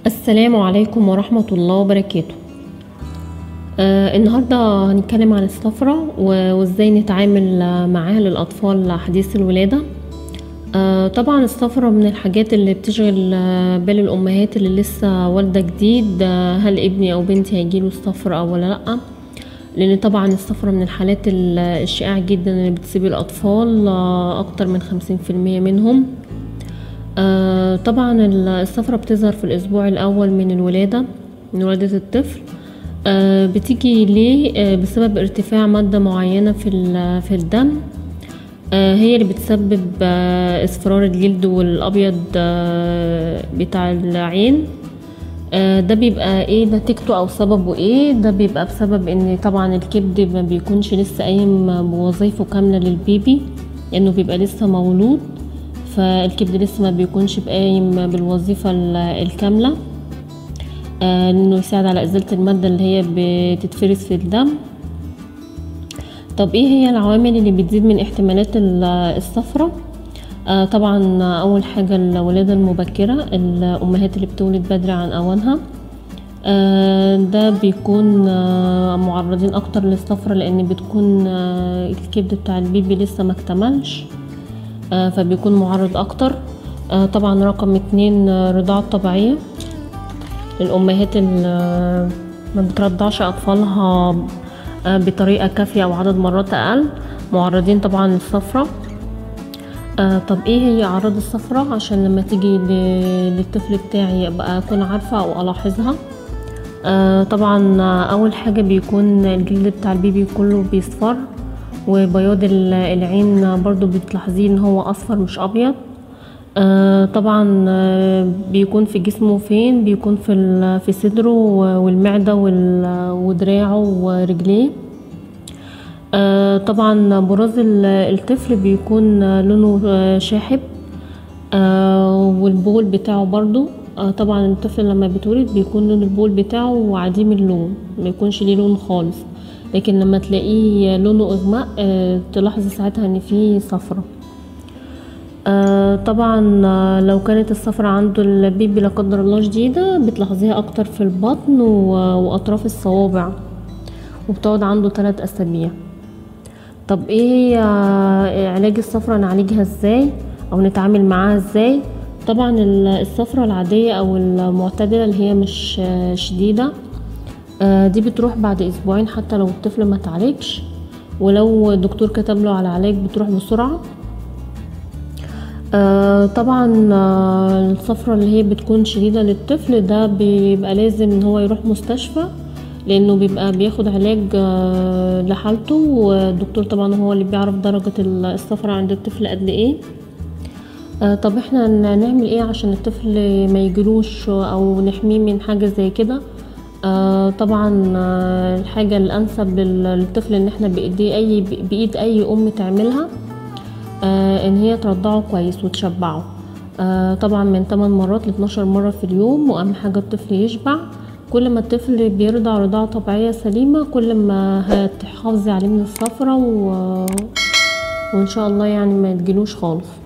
السلام عليكم ورحمة الله وبركاته آه النهاردة هنتكلم عن الصفرة و- وازاي نتعامل آه، معاها للأطفال حديث الولادة آه طبعا الصفرة من الحاجات اللي بتشغل آه، بال الأمهات اللي لسه والدة جديد آه، هل ابني أو بنتي هيجيله الصفرة أو ولا لأ لأن طبعا الصفرة من الحالات ال- الشائعة جدا اللي بتصيب الأطفال آه، أكتر من خمسين في المية منهم آه، طبعا ال- الصفرة بتظهر في الأسبوع الأول من الولادة من ولادة الطفل آه، بتيجي ليه آه، بسبب ارتفاع مادة معينة في ال- في الدم آه، هي اللي بتسبب آه، اصفرار الجلد والأبيض آه، بتاع العين آه، ده بيبقى ايه نتيجته او سببه ايه ده بيبقى بسبب ان طبعا الكبد ما بيكونش لسه قايم بوظيفه كاملة للبيبي لانه بيبقى لسه مولود فالكبد لسه ما بيكونش قايم بالوظيفة ال- الكاملة آه، انه يساعد على ازالة المادة اللي هي بتتفرز في الدم طب ايه هي العوامل اللي بتزيد من احتمالات ال- الصفرة آه طبعا اول حاجة الولادة المبكرة الامهات اللي بتولد بدري عن اوانها آه ده بيكون آه معرضين اكتر للصفرة لان بتكون آه الكبد بتاع البيبي لسه ما اكتملش آه فبيكون معرض اكتر آه طبعا رقم اتنين آه، رضاعة طبيعية الامهات اللي ما بترضعش اطفالها آه، بطريقه كافيه او عدد مرات اقل معرضين طبعا للصفرة آه طب ايه هي اعراض الصفرة عشان لما تيجي ل- للطفل بتاعي ابقى اكون عارفة او الاحظها آه طبعا آه، اول حاجة بيكون الجلد بتاع البيبي كله بيصفر وبياض ال- العين برضو بتلاحظيه ان هو اصفر مش ابيض آه طبعا آه بيكون في جسمه فين بيكون في ال- في صدره و- والمعدة وال- ودراعه ورجليه آه طبعا براز ال- الطفل بيكون آه، لونه آه، شاحب آه والبول بتاعه برضو آه طبعا الطفل لما بيتولد بيكون لون البول بتاعه عديم اللون ما يكونش ليه لون خالص لكن لما تلاقيه لونه اغماء آه تلاحظ ساعتها ان فيه صفرة آه طبعا آه، لو كانت الصفرة عنده البيبي لا قدر الله شديدة بتلاحظيها اكتر في البطن و- واطراف الصوابع وبتقعد عنده ثلاث اسابيع طب ايه هي علاج الصفرة نعالجها ازاي او نتعامل معاها ازاي طبعا ال- الصفرة العادية او المعتدلة اللي هي مش آه، شديدة آه، دي بتروح بعد اسبوعين حتى لو الطفل ما تعالجش ولو الدكتور كتب له على علاج بتروح بسرعة آه، طبعا آه، الصفرة اللي هي بتكون شديدة للطفل ده بيبقى لازم ان هو يروح مستشفى لانه بيبقى بياخد علاج آه، لحالته والدكتور طبعا هو اللي بيعرف درجة الصفرة عند الطفل قد ايه آه، طب احنا ن- نعمل ايه عشان الطفل ما يجيلوش او نحميه من حاجة زي كده آه طبعا آه الحاجة الانسب لل- للطفل ان احنا بايدي اي بايد اي ام تعملها آه ان هي ترضعه كويس وتشبعه آه طبعا من 8 مرات ل 12 مرة في اليوم واهم حاجة الطفل يشبع كل ما الطفل بيرضع رضاعة طبيعية سليمة كل ما هتحافظي عليه من الصفرة و... وان شاء الله يعني ما تجيلوش خالص